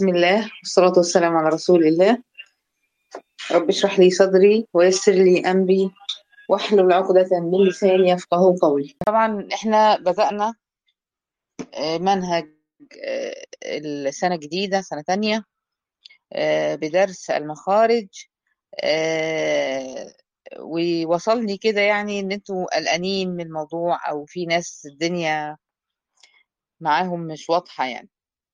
بسم الله والصلاة والسلام على رسول الله رب اشرح لي صدري ويسر لي أمري واحلل عقدة من لساني يفقه قولي طبعا احنا بدأنا آه، منهج آه، السنة الجديدة سنة تانية آه، بدرس المخارج آه، ووصلني كده يعني ان انتوا قلقانين من الموضوع او في ناس الدنيا معاهم مش واضحة يعني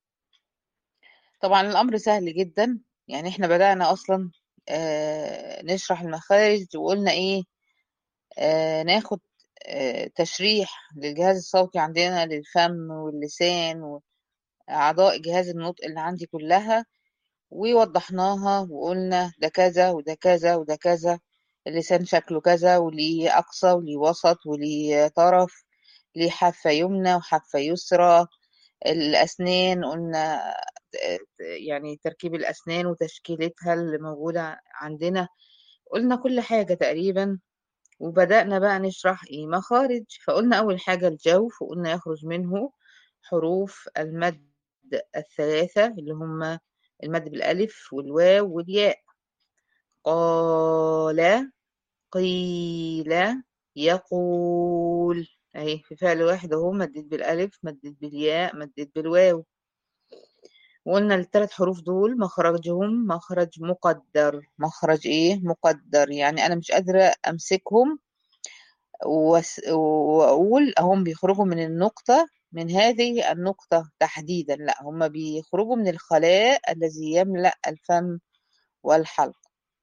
طبعا الأمر سهل جدا يعني احنا بدأنا أصلا آه، نشرح المخارج وقلنا ايه آه، ناخد آه، تشريح للجهاز الصوتي عندنا للفم واللسان وأعضاء جهاز النطق اللي عندي كلها ووضحناها وقلنا ده كذا وده كذا وده كذا اللسان شكله كذا وليه أقصى وليه وسط وليه طرف ليه حافة يمنى وحافة يسرى الأسنان قلنا يعني تركيب الأسنان وتشكيلتها اللي موجودة عندنا قلنا كل حاجة تقريبا وبدأنا بقى نشرح إيه مخارج فقلنا أول حاجة الجوف وقلنا يخرج منه حروف المد الثلاثة اللي هم المد بالألف والواو والياء قال قيل يقول أهي في فعل واحد أهو مديت بالألف مديت بالياء مديت بالواو وقلنا الثلاث حروف دول مخرجهم مخرج مقدر مخرج ايه مقدر يعني انا مش قادرة امسكهم وأس- واقول هم بيخرجوا من النقطة من هذه النقطة تحديدا لا هم بيخرجوا من الخلاء الذي يملأ الفم والحلق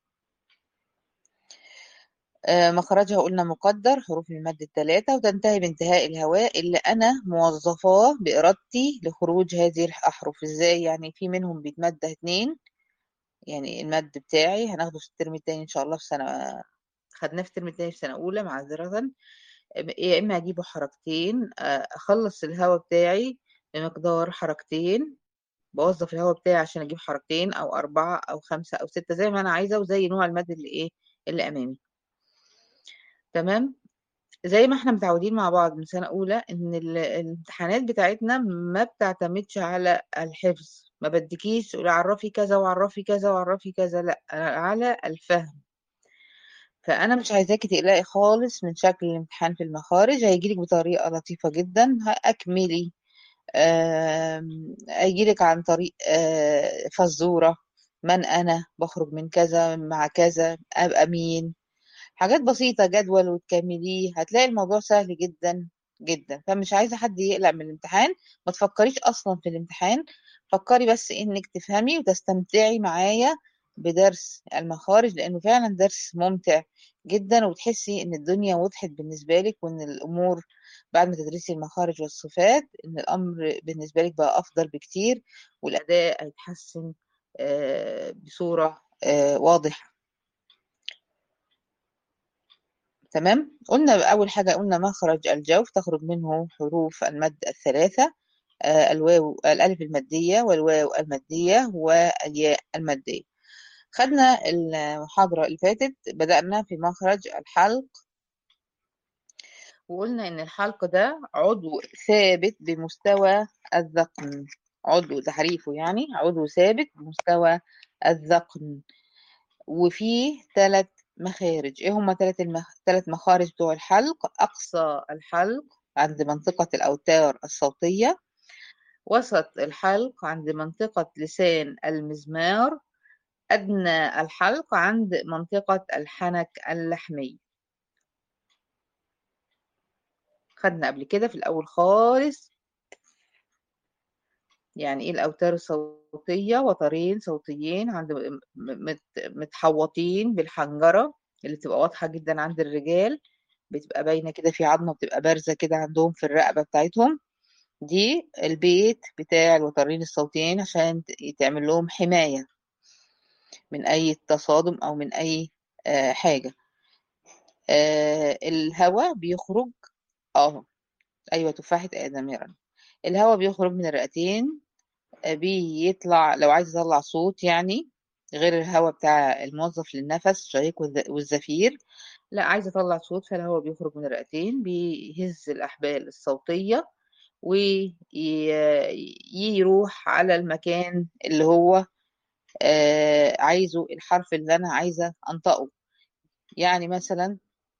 آه، مخرجها قلنا مقدر حروف المد الثلاثة وتنتهي بانتهاء الهواء اللي أنا موظفاه بإرادتي لخروج هذه الأحرف إزاي يعني في منهم بيتمد اتنين يعني المد بتاعي هناخده في الترم التاني إن شاء الله في سنة خدناه في الترم التاني في سنة أولى معذرة يا إما أجيبه حركتين آه، أخلص الهواء بتاعي بمقدار حركتين بوظف الهواء بتاعي عشان أجيب حركتين أو أربعة أو خمسة أو ستة زي ما أنا عايزة وزي نوع المد اللي إيه اللي أمامي تمام زي ما احنا متعودين مع بعض من سنة أولى إن ال- الامتحانات بتاعتنا ما بتعتمدش على الحفظ ما بدكيش تقولي عرفي كذا وعرفي كذا وعرفي كذا لا على الفهم فأنا مش عايزاكي تقلقي خالص من شكل الامتحان في المخارج هيجيلك بطريقة لطيفة جدا أكملي آم، هيجيلك عن طريق آه، فزورة من أنا بخرج من كذا مع كذا أبقى مين حاجات بسيطة جدول وتكمليه هتلاقي الموضوع سهل جدا جدا فمش عايزة حد يقلق من الامتحان ما تفكريش أصلا في الامتحان فكري بس إنك تفهمي وتستمتعي معايا بدرس المخارج لأنه فعلا درس ممتع جدا وتحسي إن الدنيا وضحت بالنسبة لك وإن الأمور بعد ما تدرسي المخارج والصفات إن الأمر بالنسبة لك بقى أفضل بكتير والأداء هيتحسن آه، بصورة آه، واضحة تمام قلنا أول حاجة قلنا مخرج الجوف تخرج منه حروف المد الثلاثة آه، الواو الألف المادية والواو المادية والياء المادية خدنا المحاضرة اللي فاتت بدأنا في مخرج الحلق وقلنا إن الحلق ده عضو ثابت بمستوى الذقن عضو تحريفه يعني عضو ثابت بمستوى الذقن وفيه ثلاث مخارج ايه هما ثلاث المخ... ثلاث مخارج بتوع الحلق اقصى الحلق عند منطقة الاوتار الصوتية وسط الحلق عند منطقة لسان المزمار ادنى الحلق عند منطقة الحنك اللحمي خدنا قبل كده في الاول خالص يعني ايه الاوتار الصوتية وترين صوتيين عند م- مت... متحوطين بالحنجرة اللي بتبقى واضحة جدا عند الرجال بتبقى باينة كده في عظمة بتبقى بارزة كده عندهم في الرقبة بتاعتهم دي البيت بتاع الوترين الصوتيين عشان ت- يتعمل لهم حماية من أي تصادم أو من أي آه، حاجة آه، الهواء بيخرج اه أيوة تفاحة آدم يا رنا الهواء بيخرج من الرئتين آه، بيطلع لو عايز يطلع صوت يعني غير الهواء بتاع الموظف للنفس الشهيق والز- والزفير لا عايز اطلع صوت فالهواء بيخرج من الرئتين بيهز الأحبال الصوتية ويروح على المكان اللي هو آه، عايزه الحرف اللي أنا عايزة أنطقه يعني مثلا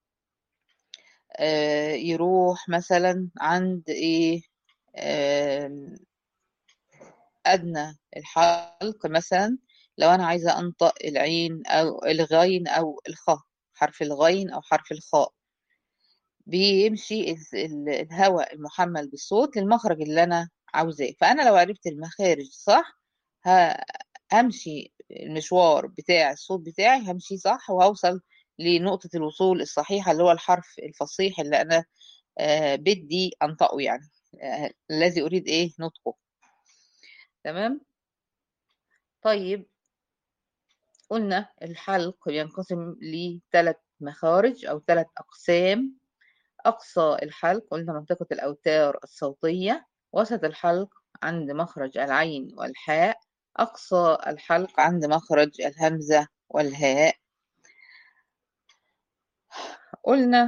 آه، يروح مثلا عند إيه آم، أدنى الحلق مثلا لو أنا عايزة أنطق العين أو الغين أو الخاء حرف الغين أو حرف الخاء بيمشي ال- ال- الهواء المحمل بالصوت للمخرج اللي أنا عاوزاه فأنا لو عرفت المخارج صح ه- همشي المشوار بتاع الصوت بتاعي همشي صح وهوصل لنقطة الوصول الصحيحة اللي هو الحرف الفصيح اللي أنا آه، بدي أنطقه يعني آه، الذي أريد إيه نطقه تمام طيب قلنا الحلق ينقسم لثلاث مخارج أو ثلاث أقسام أقصى الحلق قلنا منطقة الأوتار الصوتية وسط الحلق عند مخرج العين والحاء أقصى الحلق عند مخرج الهمزة والهاء قلنا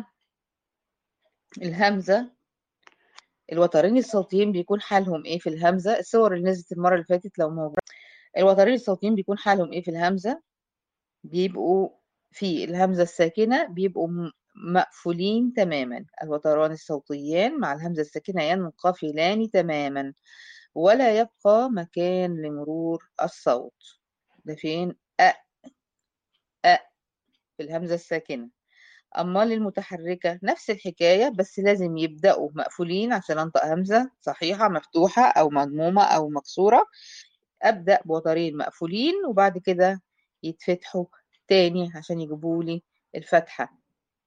الهمزة الوترين الصوتيين بيكون حالهم إيه في الهمزة الصور اللي نزلت المرة اللي فاتت لو موجودة الوترين الصوتيين بيكون حالهم إيه في الهمزة بيبقوا في الهمزة الساكنة بيبقوا م- مقفولين تماما الوتران الصوتيان مع الهمزة الساكنة ينقفلان تماما ولا يبقى مكان لمرور الصوت ده فين أ أ في الهمزة الساكنة أما للمتحركة نفس الحكاية بس لازم يبدأوا مقفولين عشان أنطق همزة صحيحة مفتوحة أو مضمومة أو مكسورة أبدأ بوترين مقفولين وبعد كده يتفتحوا تاني عشان يجيبوا لي الفتحة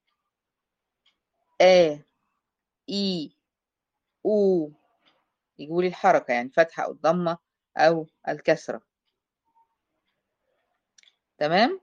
آ إي أو يجيبوا لي الحركة يعني فتحة أو الضمة أو الكسرة تمام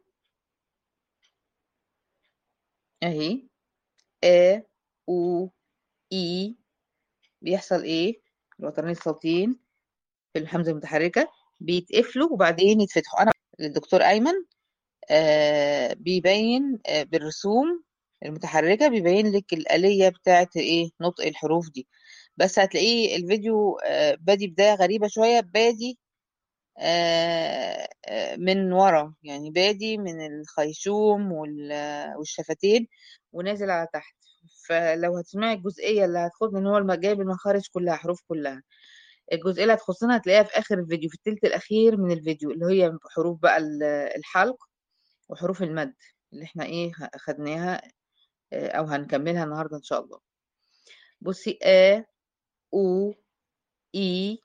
أهي آ أو إي بيحصل إيه الوترين الصوتيين في الهمزة المتحركة بيتقفلوا وبعدين يتفتحوا أنا الدكتور أيمن آه بيبين آه بالرسوم المتحركة بيبين لك الآلية بتاعت إيه نطق الحروف دي بس هتلاقيه الفيديو آه بادي بداية غريبة شوية بادي آه آه من ورا يعني بادي من الخيشوم وال- والشفتين ونازل على تحت فلو هتسمعي الجزئية اللي هتاخد ان هو الم- جايب المخارج كلها حروف كلها الجزئية اللي هتخصنا هتلاقيها في آخر الفيديو في التلت الأخير من الفيديو اللي هي حروف بقى ال- الحلق وحروف المد اللي احنا ايه خدناها آه، او هنكملها النهارده ان شاء الله بصي ا او اي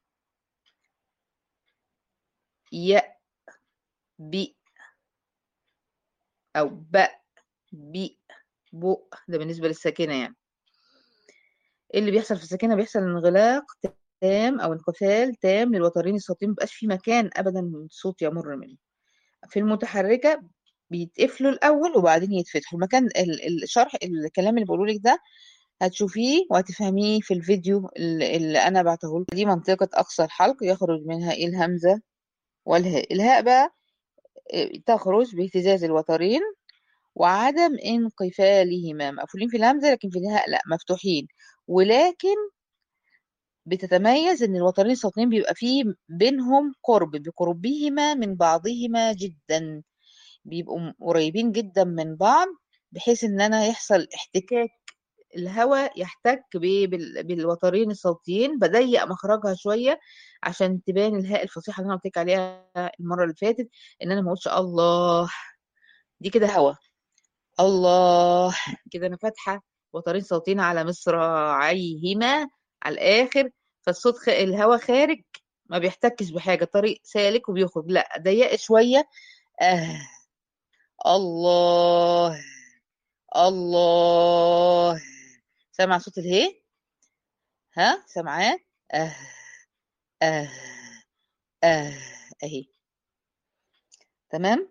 ي بي او ب بي بو ده بالنسبه للساكنه يعني ايه اللي بيحصل في الساكنه بيحصل انغلاق تام او انقفال تام للوترين الصوتيين مبقاش في مكان ابدا الصوت يمر منه في المتحركه بيتقفلوا الاول وبعدين يتفتحوا المكان ال- الشرح الكلام اللي بقوله لك ده هتشوفيه وهتفهميه في الفيديو اللي اللي انا بعته لكم دي منطقة اقصى الحلق يخرج منها ايه الهمزة والهاء الهاء بقى إيه، تخرج باهتزاز الوترين وعدم انقفالهما مقفولين في الهمزة لكن في الهاء لا مفتوحين ولكن بتتميز ان الوترين الصوتيين بيبقى فيه بينهم قرب بقربهما من بعضهما جدا بيبقوا م- قريبين جدا من بعض بحيث ان انا يحصل احتكاك الهواء يحتك ب- بال- بالوترين الصوتيين بضيق مخرجها شويه عشان تبان الهاء الفصيحه اللي انا قلت لك عليها المره اللي فاتت ان انا ما اقولش الله دي كده هوا الله كده انا فاتحه وترين صوتين على مصراعيهما على الاخر فالصوت خ... الهوا خارج ما بيحتكش بحاجه طريق سالك وبيخرج لا ضيق شويه آه الله الله سامع صوت الهي ها سامعاه آه آه آه أهي تمام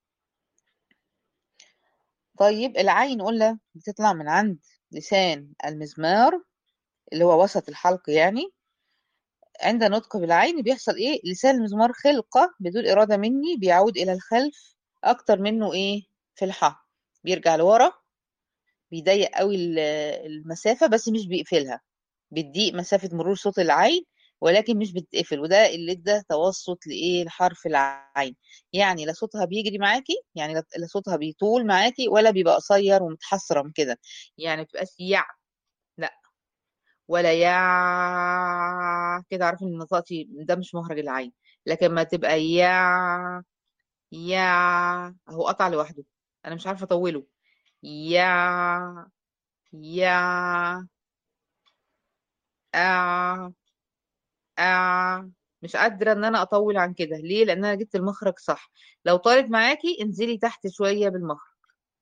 طيب العين قلنا بتطلع من عند لسان المزمار اللي هو وسط الحلق يعني عند نطق بالعين بيحصل ايه لسان المزمار خلقة بدون إرادة مني بيعود إلى الخلف أكتر منه ايه في الحاء بيرجع لورا بيضيق قوي ال- المسافة بس مش بيقفلها بتضيق مسافة مرور صوت العين ولكن مش بتتقفل وده اللي ادى توسط لايه لحرف العين يعني لا صوتها بيجري معاكي يعني لا لا صوتها بيطول معاكي ولا بيبقى قصير ومتحسرم كده يعني ما بتبقاش يع لا ولا يا كده عارفه ان نطقتي ده مش مخرج العين لكن ما تبقى يا يا اهو قطع لوحده انا مش عارفه اطوله يا يا آ آ مش قادرة ان انا اطول عن كده ليه لان انا جبت المخرج صح لو طارت معاكي انزلي تحت شوية بالمخرج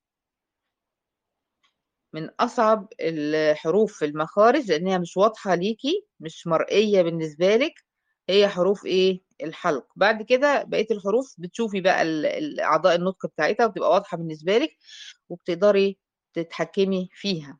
من اصعب الحروف في المخارج لانها مش واضحة ليكي مش مرئية بالنسبة لك هي حروف ايه الحلق بعد كده بقية الحروف بتشوفي بقى ال- ال- اعضاء النطق بتاعتها وبتبقى واضحة بالنسبة لك وبتقدري تتحكمي فيها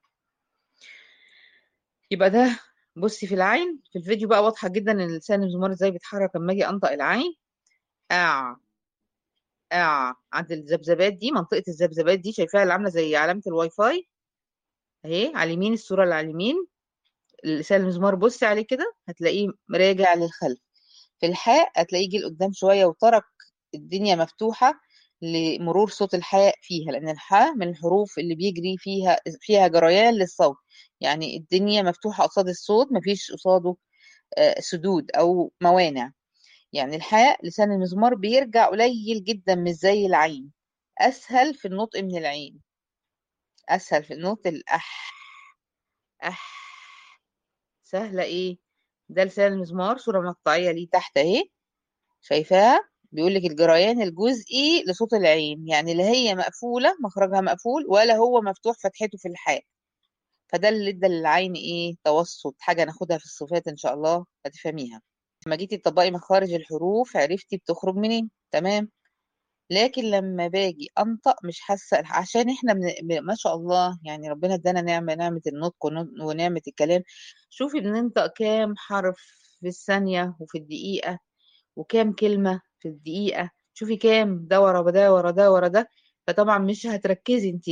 يبقى ده بصي في العين في الفيديو بقى واضحة جدا ان لسان الزمار ازاي بيتحرك لما اجي انطق العين اع اع عند الذبذبات دي منطقة الذبذبات دي شايفاها اللي عاملة زي علامة الواي فاي اهي على اليمين الصورة اللي على اليمين لسان المزمار بصي عليه كده هتلاقيه راجع للخلف في الحاء هتلاقيه جه لقدام شوية وترك الدنيا مفتوحة لمرور صوت الحاء فيها لأن الحاء من الحروف اللي بيجري فيها فيها جريان للصوت يعني الدنيا مفتوحة قصاد الصوت مفيش قصاده آه، سدود أو موانع يعني الحاء لسان المزمار بيرجع قليل جدا مش زي العين أسهل في النطق من العين أسهل في النطق الأح أح سهلة إيه ده لسان المزمار صورة مقطعية ليه تحت أهي شايفاها بيقول لك الجريان الجزئي لصوت العين يعني لا هي مقفولة مخرجها مقفول ولا هو مفتوح فتحته في الحاء فده اللي ادى للعين ايه توسط حاجة ناخدها في الصفات ان شاء الله هتفهميها لما جيتي تطبقي مخارج الحروف عرفتي بتخرج منين تمام لكن لما باجي انطق مش حاسه عشان احنا من... ب- ما شاء الله يعني ربنا ادانا نعمه نعمه النطق ون- ونعمه الكلام شوفي بننطق كام حرف في الثانيه وفي الدقيقه وكام كلمه في الدقيقه شوفي كام ده ورا ده ورا ده ورا ده فطبعا مش هتركزي انت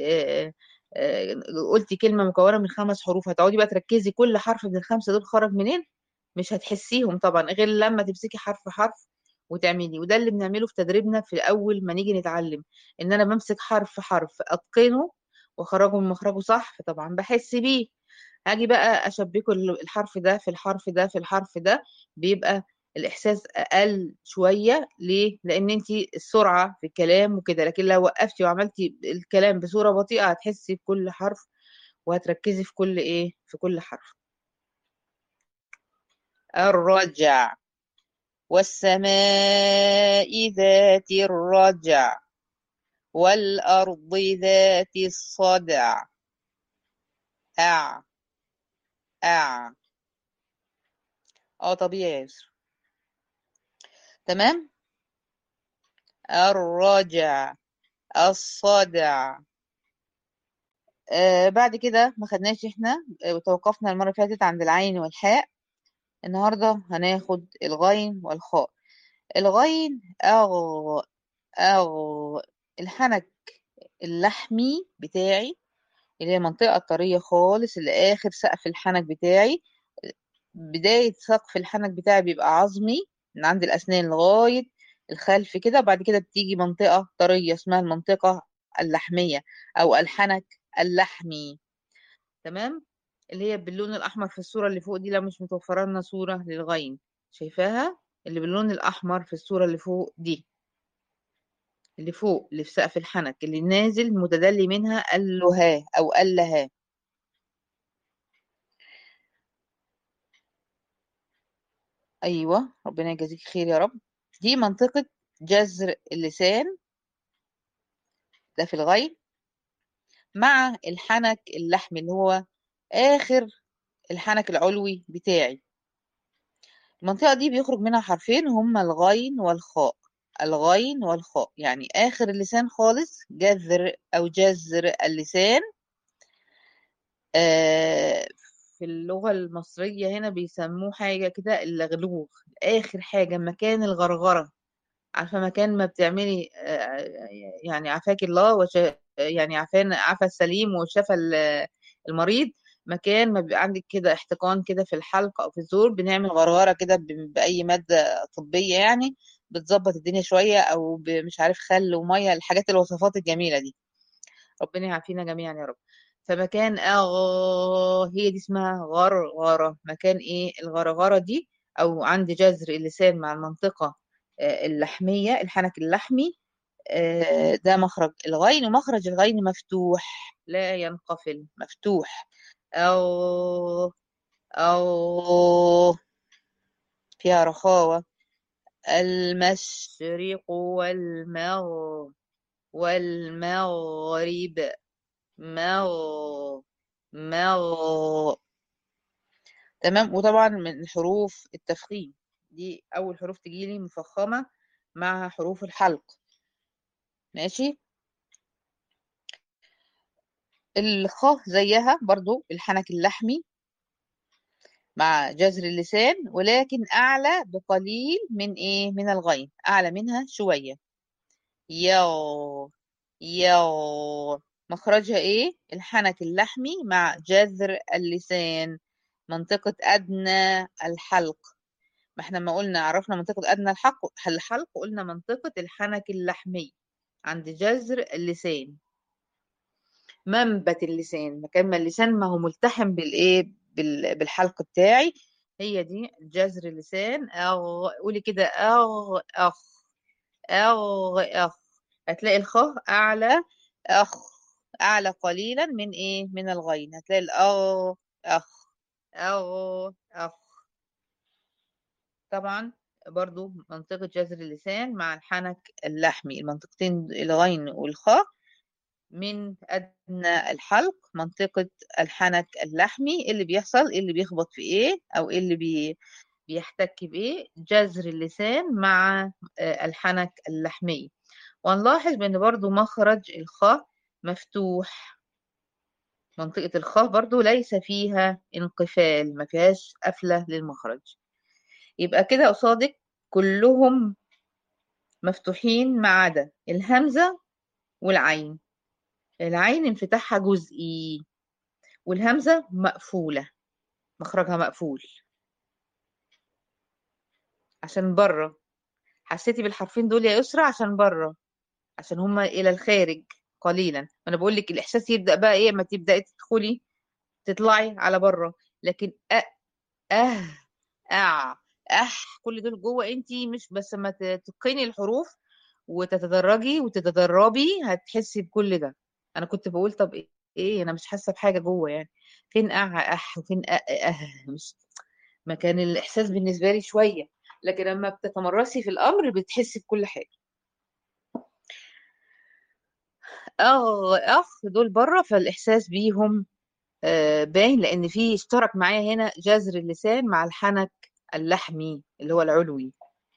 قلتي كلمه مكونه من خمس حروف هتقعدي بقى تركزي كل حرف من الخمسه دول خرج منين مش هتحسيهم طبعا غير لما تمسكي حرف حرف وتعملي وده اللي بنعمله في تدريبنا في الاول ما نيجي نتعلم ان انا بمسك حرف حرف اتقنه واخرجه من مخرجه صح فطبعا بحس بيه هاجي بقى اشبكه ال- الحرف ده في الحرف ده في الحرف ده بيبقى الاحساس اقل شويه ليه لان انت السرعه في الكلام وكده لكن لو وقفتي وعملتي الكلام بصوره بطيئه هتحسي بكل حرف وهتركزي في كل ايه في كل حرف الرجع والسماء ذات الرجع والأرض ذات الصدع أع أع اه طبيعي يا يسر تمام الرجع الصدع آه بعد كده ما خدناش احنا آه، وتوقفنا المرة اللي فاتت عند العين والحاء النهاردة هناخد الغين والخاء الغين أغ أغ الحنك اللحمي بتاعي اللي هي المنطقة الطرية خالص اللي آخر سقف الحنك بتاعي بداية سقف الحنك بتاعي بيبقى عظمي من عند الأسنان لغاية الخلف كده بعد كده بتيجي منطقة طرية اسمها المنطقة اللحمية أو الحنك اللحمي تمام اللي هي باللون الأحمر في الصورة اللي فوق دي لو مش متوفرة لنا صورة للغين شايفاها اللي باللون الأحمر في الصورة اللي فوق دي اللي فوق اللي في سقف الحنك اللي نازل متدلي منها اللها أو اللها أيوة ربنا يجازيك خير يا رب دي منطقة جذر اللسان ده في الغين مع الحنك اللحمي اللي هو آخر الحنك العلوي بتاعي المنطقة دي بيخرج منها حرفين هما الغين والخاء الغين والخاء يعني آخر اللسان خالص جذر أو جذر اللسان آه في اللغة المصرية هنا بيسموه حاجة كده اللغلوغ آخر حاجة مكان الغرغرة عارفة مكان ما بتعملي آه، يعني عافاك الله وش يعني عافانا عافى السليم وشفى ال- المريض مكان ما بيبقى عندك كده احتقان كده في الحلق او في الزور بنعمل غرغره كده ب- باي ماده طبيه يعني بتظبط الدنيا شويه او ب- مش عارف خل وميه الحاجات الوصفات الجميله دي ربنا يعافينا جميعا يا رب فمكان آه هي دي اسمها غرغرة مكان ايه الغرغرة دي او عند جذر اللسان مع المنطقة آه، اللحمية الحنك اللحمي آه، ده مخرج الغين ومخرج الغين مفتوح لا ينقفل مفتوح أو أو فيها رخاوة المشرق والمغرب والمغرب مغ مغ تمام وطبعا من حروف التفخيم دي أول حروف تجيلي مفخمة مع حروف الحلق ماشي الخاء زيها برضو الحنك اللحمي مع جذر اللسان ولكن أعلى بقليل من إيه من الغين أعلى منها شوية يو يو مخرجها إيه الحنك اللحمي مع جذر اللسان منطقة أدنى الحلق ما احنا ما قلنا عرفنا منطقة أدنى الحلق الحلق قلنا منطقة الحنك اللحمي عند جذر اللسان منبت اللسان مكان ما اللسان ما هو ملتحم بالايه بال- بالحلق بتاعي هي دي جذر اللسان أغ قولي كده أغ أخ أغ أخ هتلاقي الخاء أعلى أخ أعلى قليلا من إيه من الغين هتلاقي الأغ أخ أغ أخ طبعا برضو منطقة جذر اللسان مع الحنك اللحمي المنطقتين الغين والخاء من أدنى الحلق منطقة الحنك اللحمي اللي بيحصل اللي بيخبط في إيه أو اللي بي بيحتك بإيه جذر اللسان مع آه، الحنك اللحمي ونلاحظ بأن برضو مخرج الخاء مفتوح منطقة الخاء برضو ليس فيها انقفال ما فيهاش قفلة للمخرج يبقى كده قصادك كلهم مفتوحين ما عدا الهمزة والعين العين انفتاحها جزئي والهمزة مقفولة مخرجها مقفول عشان بره حسيتي بالحرفين دول يا يسرا عشان بره عشان هما إلى الخارج قليلا أنا بقول لك الإحساس يبدأ بقى إيه ما تبدأي تدخلي تطلعي على بره لكن أ أه أع أح كل دول جوه أنتي مش بس ما تتقني الحروف وتتدرجي وتتدربي هتحسي بكل ده أنا كنت بقول طب إيه إيه أنا مش حاسة بحاجة جوه يعني فين أع أح وفين أ أه مش ما كان الإحساس بالنسبة لي شوية لكن لما بتتمرسي في الأمر بتحسي بكل حاجة أغ أخ دول بره فالإحساس بيهم آه، باين لأن في اشترك معايا هنا جذر اللسان مع الحنك اللحمي اللي هو العلوي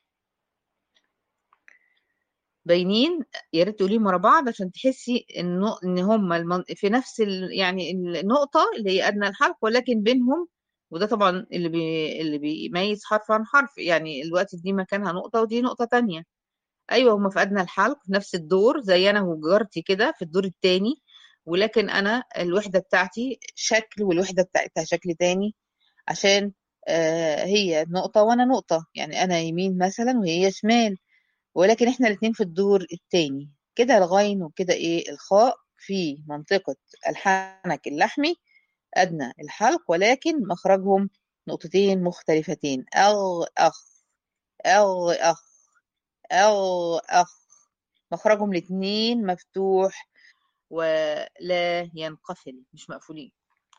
باينين يا ريت تقوليهم ورا بعض عشان تحسي انه ان هم المن... في نفس ال... يعني النقطة اللي هي أدنى الحلق ولكن بينهم وده طبعا اللي بي... اللي بيميز حرف عن حرف يعني الوقت دي مكانها نقطة ودي نقطة تانية أيوة هما في أدنى الحلق في نفس الدور زي أنا وجارتي كده في الدور التاني ولكن أنا الوحدة بتاعتي شكل والوحدة بتاعتها شكل تاني عشان آه هي نقطة وأنا نقطة يعني أنا يمين مثلا وهي شمال ولكن احنا الاتنين في الدور التاني كده الغين وكده ايه الخاء في منطقة الحنك اللحمي أدنى الحلق ولكن مخرجهم نقطتين مختلفتين أغ أخ أغ أخ أغ أخ مخرجهم الاتنين مفتوح ولا ينقفل مش مقفولين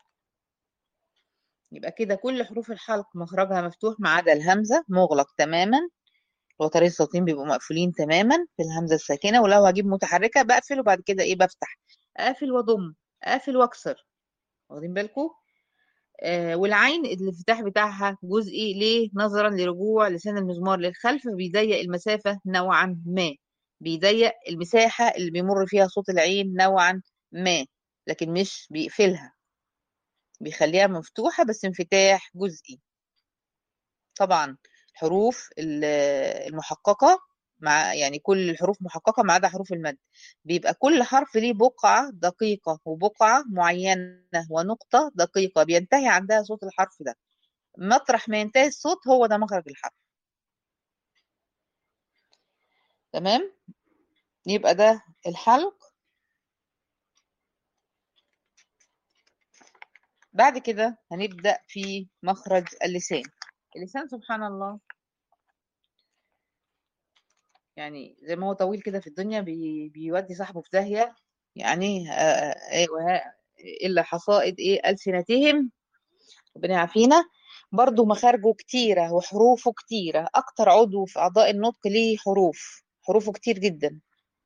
يبقى كده كل حروف الحلق مخرجها مفتوح ما عدا الهمزة مغلق تماما وترى الصوتين بيبقوا مقفولين تماما في الهمزة الساكنة ولو هجيب متحركة بقفل وبعد كده ايه بفتح اقفل واضم اقفل واكسر واخدين بالكم آه والعين الانفتاح بتاعها جزئي ليه نظرا لرجوع لسان المزمار للخلف بيضيق المسافة نوعا ما بيضيق المساحة اللي بيمر فيها صوت العين نوعا ما لكن مش بيقفلها بيخليها مفتوحة بس انفتاح جزئي طبعا الحروف المحققة مع يعني كل الحروف محققة ما عدا حروف المد بيبقى كل حرف ليه بقعة دقيقة وبقعة معينة ونقطة دقيقة بينتهي عندها صوت الحرف ده مطرح ما ينتهي الصوت هو ده مخرج الحرف تمام يبقى ده الحلق بعد كده هنبدأ في مخرج اللسان اللسان سبحان الله يعني زي ما هو طويل كده في الدنيا بي بيودي صاحبه في داهية يعني ايه إلا حصائد ايه ألسنتهم ربنا يعافينا برضو مخارجه كتيرة وحروفه كتيرة أكتر عضو في أعضاء النطق ليه حروف حروفه كتير جدا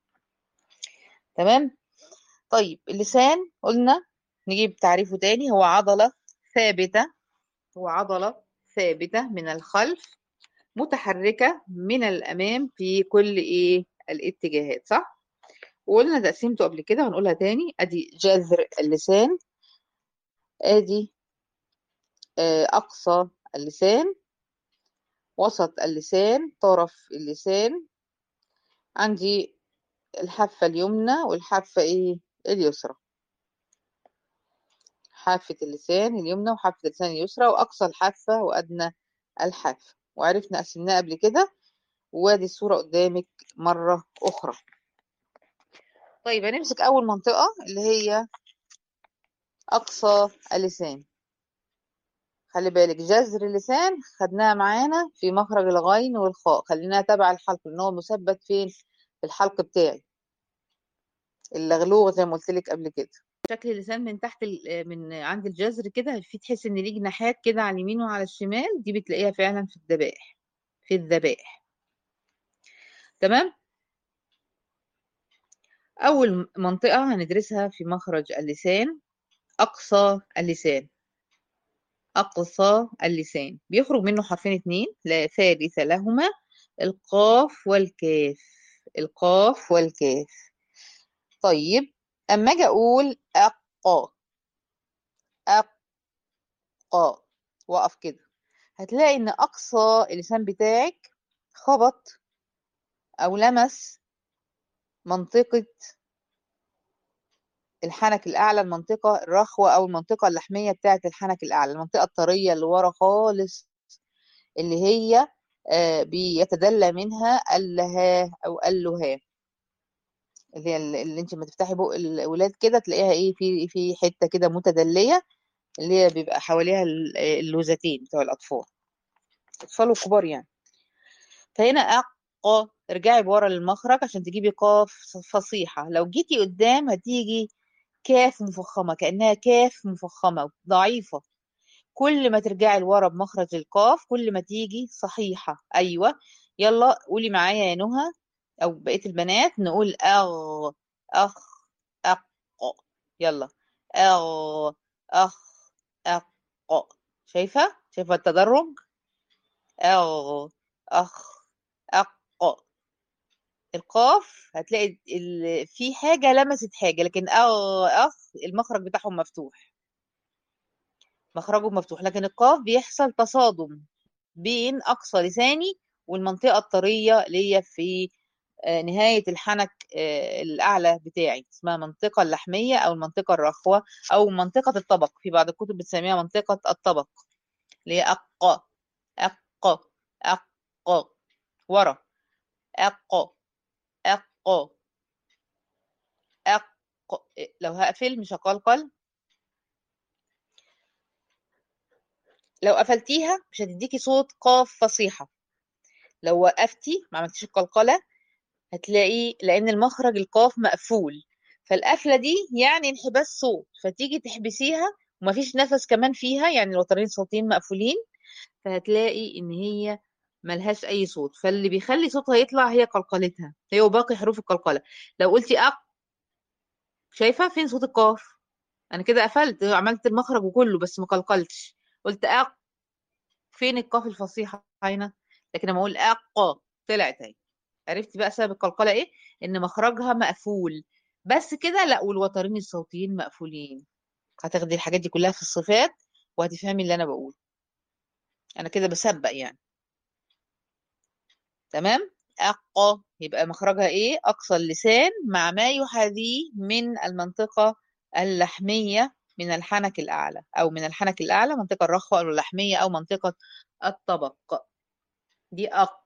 تمام طيب اللسان قلنا نجيب تعريفه تاني هو عضلة ثابتة هو عضلة ثابتة من الخلف متحركة من الأمام في كل إيه الاتجاهات صح؟ وقلنا تقسيمته قبل كده هنقولها تاني أدي جذر اللسان أدي أقصى اللسان وسط اللسان طرف اللسان عندي الحافة اليمنى والحافة إيه اليسرى حافة اللسان اليمنى وحافة اللسان اليسرى وأقصى الحافة وأدنى الحافة وعرفنا قسمناها قبل كده وادي الصورة قدامك مرة أخرى طيب هنمسك أول منطقة اللي هي أقصى اللسان خلي بالك جذر اللسان خدناها معانا في مخرج الغين والخاء خليناها تبع الحلق لأن هو مثبت فين في الحلق بتاعي اللغلوغ زي ما قلت لك قبل كده شكل اللسان من تحت من عند الجذر كده في تحس ان ليه جناحات كده على اليمين وعلى الشمال دي بتلاقيها فعلا في الذبائح في الذبائح تمام اول منطقه هندرسها في مخرج اللسان اقصى اللسان اقصى اللسان بيخرج منه حرفين اتنين لا ثالث لهما القاف والكاف القاف والكاف طيب اما اجي اقول اقا اقا واقف كده هتلاقي ان اقصى اللسان بتاعك خبط او لمس منطقة الحنك الأعلى المنطقة الرخوة أو المنطقة اللحمية بتاعة الحنك الأعلى المنطقة الطرية اللي ورا خالص اللي هي بيتدلى منها اللها أو اللها اللي هي اللي انت لما تفتحي بق الولاد كده تلاقيها ايه في في حته كده متدليه اللي هي بيبقى حواليها اللوزتين بتوع الاطفال الاطفال والكبار يعني فهنا اق ارجعي بورا للمخرج عشان تجيبي قاف فصيحه لو جيتي قدام هتيجي كاف مفخمه كانها كاف مفخمه ضعيفه كل ما ترجعي لورا بمخرج القاف كل ما تيجي صحيحه ايوه يلا قولي معايا يا نهى او بقيه البنات نقول اغ اخ اق يلا اغ اخ اق شايفه شايفه التدرج اغ اخ اق القاف هتلاقي في حاجه لمست حاجه لكن اغ اخ المخرج بتاعهم مفتوح مخرجه مفتوح لكن القاف بيحصل تصادم بين اقصى لساني والمنطقه الطريه اللي هي في نهاية الحنك الأعلى بتاعي اسمها منطقة اللحمية أو المنطقة الرخوة أو منطقة الطبق في بعض الكتب بتسميها منطقة الطبق اللي هي أق أق أق ورا أق أق أق لو هقفل مش هقلقل لو قفلتيها مش هتديكي صوت قاف فصيحة لو وقفتي ما عملتيش القلقلة هتلاقي لان المخرج القاف مقفول فالقفله دي يعني انحباس صوت فتيجي تحبسيها ومفيش نفس كمان فيها يعني الوترين الصوتيين مقفولين فهتلاقي ان هي ملهاش اي صوت فاللي بيخلي صوتها يطلع هي قلقلتها هي وباقي حروف القلقله لو قلتي اق شايفه فين صوت القاف انا كده قفلت عملت المخرج كله بس ما قلقلتش قلت اق فين القاف الفصيحه هنا لكن لما اقول اق طلعت اهي عرفتي بقى سبب القلقله ايه ان مخرجها مقفول بس كده لا والوترين الصوتيين مقفولين هتاخدي الحاجات دي كلها في الصفات وهتفهمي اللي انا بقوله انا كده بسبق يعني تمام أق يبقى مخرجها إيه أقصى اللسان مع ما يحاذيه من المنطقة اللحمية من الحنك الأعلى أو من الحنك الأعلى منطقة الرخوة أو اللحمية أو منطقة الطبق دي أق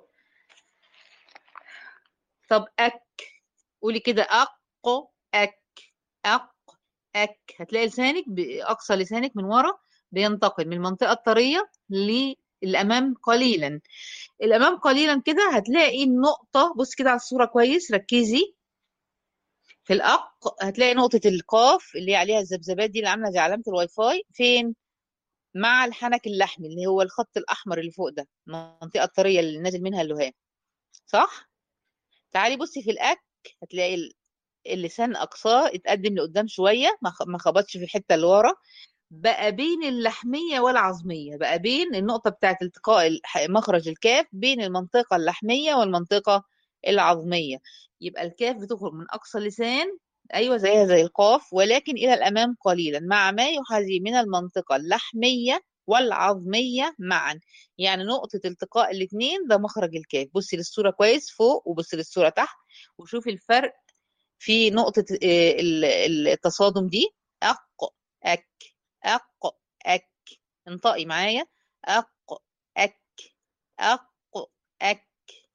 طب أك قولي كده أق أك أق أك هتلاقي لسانك بأقصى لسانك من ورا بينتقل من المنطقة الطرية للأمام قليلا الأمام قليلا كده هتلاقي النقطة بص كده على الصورة كويس ركزي في الأق هتلاقي نقطة القاف اللي عليها الذبذبات دي اللي عاملة زي علامة الواي فاي فين؟ مع الحنك اللحمي اللي هو الخط الأحمر اللي فوق ده المنطقة الطرية اللي نازل منها اللهام صح؟ تعالي بصي في الأك هتلاقي اللسان أقصاه اتقدم لقدام شوية ما خبطش في الحتة اللي ورا بقى بين اللحمية والعظمية بقى بين النقطة بتاعة التقاء مخرج الكاف بين المنطقة اللحمية والمنطقة العظمية يبقى الكاف بتخرج من أقصى اللسان أيوة زيها زي القاف ولكن إلى الأمام قليلا مع ما يحاذي من المنطقة اللحمية والعظمية معا يعني نقطة التقاء الاثنين ده مخرج الكاف بصي للصورة كويس فوق وبصي للصورة تحت وشوفي الفرق في نقطة التصادم دي أق أك أق أك انطقي معايا أق أك أق أك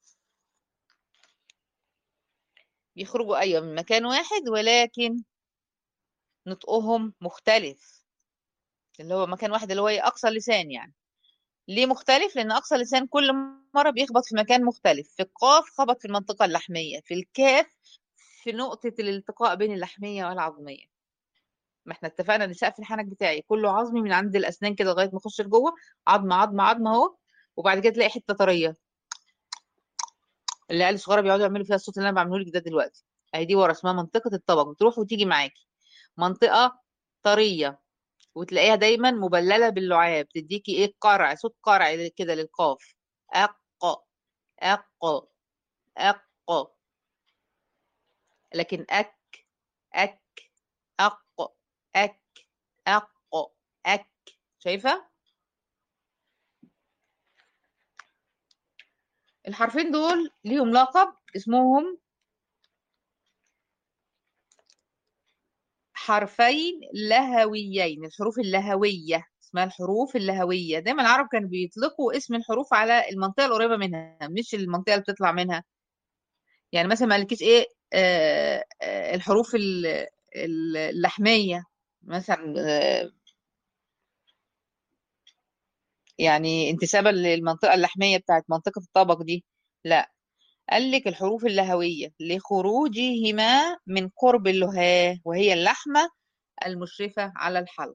بيخرجوا أيوة من مكان واحد ولكن نطقهم مختلف اللي هو مكان واحد اللي هو أقصى اللسان يعني ليه مختلف؟ لأن أقصى اللسان كل مرة بيخبط في مكان مختلف في القاف خبط في المنطقة اللحمية في الكاف في نقطة الالتقاء بين اللحمية والعظمية ما احنا اتفقنا ان سقف الحنك بتاعي كله عظمي من عند الاسنان كده لغايه ما اخش لجوه عظم عظم عظم اهو وبعد كده تلاقي حته طريه العيال الصغيره بيقعدوا يعملوا فيها الصوت اللي انا بعمله لك ده دلوقتي اهي دي ورا اسمها منطقه الطبق بتروح وتيجي معاكي منطقه طريه وتلاقيها دايما مبلله باللعاب تديكي ايه قرع صوت قرع كده للقاف اق اق اق لكن اك اك اق اك اق اك شايفه الحرفين دول ليهم لقب اسمهم حرفين لهويين الحروف اللهوية اسمها الحروف اللهوية دايما العرب كانوا بيطلقوا اسم الحروف على المنطقة القريبة منها مش المنطقة اللي بتطلع منها يعني مثلا ما قالكيش ايه آه آه الحروف اللحمية مثلا آه يعني انتسابا للمنطقة اللحمية بتاعت منطقة الطبق دي لا قال لك الحروف اللهوية لخروجهما من قرب اللهاة وهي اللحمة المشرفة على الحلق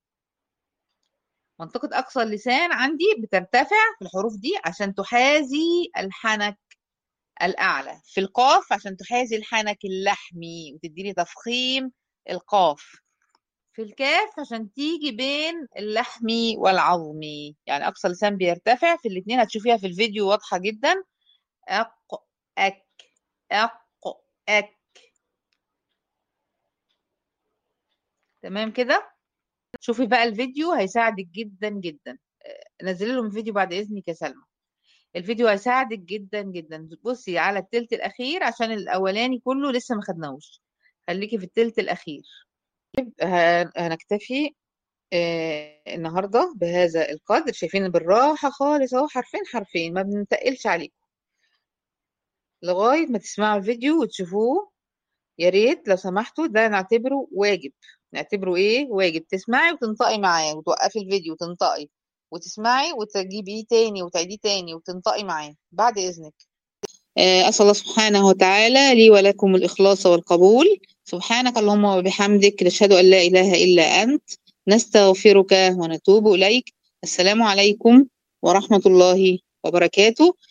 منطقة أقصى اللسان عندي بترتفع في الحروف دي عشان تحاذي الحنك الأعلى في القاف عشان تحاذي الحنك اللحمي وتديني تفخيم القاف في الكاف عشان تيجي بين اللحمي والعظمي يعني أقصى اللسان بيرتفع في الاتنين هتشوفيها في الفيديو واضحة جدا أق أك أق أك تمام كده شوفي بقى الفيديو هيساعدك جدا جدا نزلي لهم الفيديو بعد إذنك يا سلمى الفيديو هيساعدك جدا جدا بصي على التلت الأخير عشان الأولاني كله لسه ما خدناهوش خليكي في التلت الأخير هنكتفي آه النهاردة بهذا القدر شايفين بالراحة خالص اهو حرفين حرفين ما بنتقلش عليكم لغاية ما تسمعوا الفيديو وتشوفوه يا ريت لو سمحتوا ده نعتبره واجب نعتبره ايه واجب تسمعي وتنطقي معاه وتوقفي الفيديو وتنطقي وتسمعي وتجيبيه تاني وتعيديه تاني وتنطقي معاه بعد إذنك أسأل الله سبحانه وتعالى لي ولكم الإخلاص والقبول سبحانك اللهم وبحمدك نشهد أن لا إله إلا أنت نستغفرك ونتوب إليك السلام عليكم ورحمة الله وبركاته